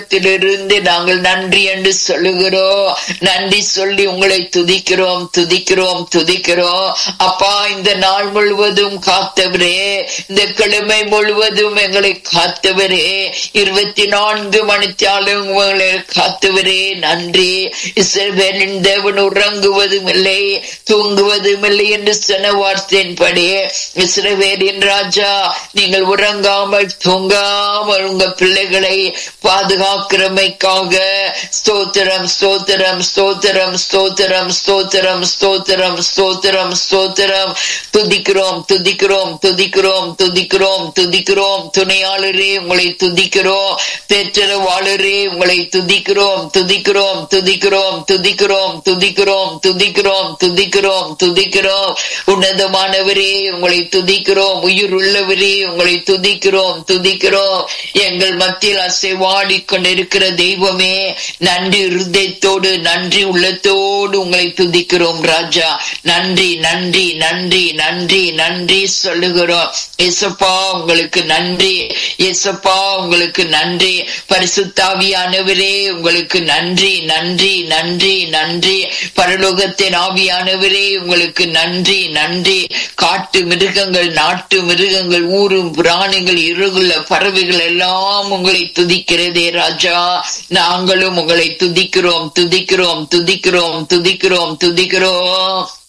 இருந்து நாங்கள் நன்றி என்று சொல்லுகிறோம் நன்றி சொல்லி உங்களை துதிக்கிறோம் துதிக்கிறோம் துதிக்கிறோம் அப்பா இந்த நாள் முழுவதும் காத்தவரே இந்த கிழமை முழுவதும் எங்களை காத்தவரே இருபத்தி நான்கு மணித்தாலும் உங்களை காத்தவரே நன்றி இஸ்ரவேலின் தேவன் உறங்குவதும் இல்லை தூங்குவதும் இல்லை என்று சொன்ன வார்த்தையின்படி இஸ்ரவேலின் ராஜா நீங்கள் உறங்காமல் தூங்காமல் உங்க பிள்ளைகளை பாதுகாக்கிறமைக்காக ஸ்தோத்திரம் ஸ்தோத்திரம் ஸ்தோத்திரம் ஸ்தோத்திரம் ஸ்தோத்திரம் ஸ்தோத்திரம் ஸ்தோத்திரம் ஸ்தோத்திரம் துதிக்கிறோம் துதிக்கிறோம் துதிக்கிறோம் துதிக்கிறோம் துதிக்கிறோம் துணையாளரே உங்களை துதிக்கிறோம் தேற்றரவாளரே உங்களை துதிக்கிறோம் துதிக்கிறோம் துதிக்கிறோம் துதிக்கிறோம் துதிக்கிறோம் துதிக்கிறோம் துதிக்கிறோம் துதிக்கிறோம் உன்னதமானவரே உங்களை துதிக்கிறோம் உயிர் உள்ளவரே உங்களை துதிக்கிறோம் துதிக்கிறோம் எங்கள் மத்தியில் அசைவாடி கொண்டிருக்கிற தெய்வமே நன்றி இருதயத்தோடு நன்றி உள்ளத்தோடு உங்களை துதிக்கிறோம் ராஜா நன்றி நன்றி நன்றி நன்றி நன்றி சொல்லுகிறோம் இசப்பா உங்களுக்கு நன்றி இசப்பா உங்களுக்கு நன்றி பரிசுத்தாவியானவரே உங்களுக்கு நன்றி நன்றி நன்றி நன்றி பரலோகத்தின் ஆவியானவரே உங்களுக்கு நன்றி நன்றி காட்டு மிருகங்கள் நாட்டு மிருகங்கள் ஊரும் பிராணிகள் இருகுள்ள பறவைகள் எல்லாம் உங்களை துதிக்கிறதே ராஜா நாங்களும் உங்களை துதிக்கிறோம் துதிக்கிறோம் துதிக்கிறோம் துதிக்கிறோம் துதிக்கிறோம்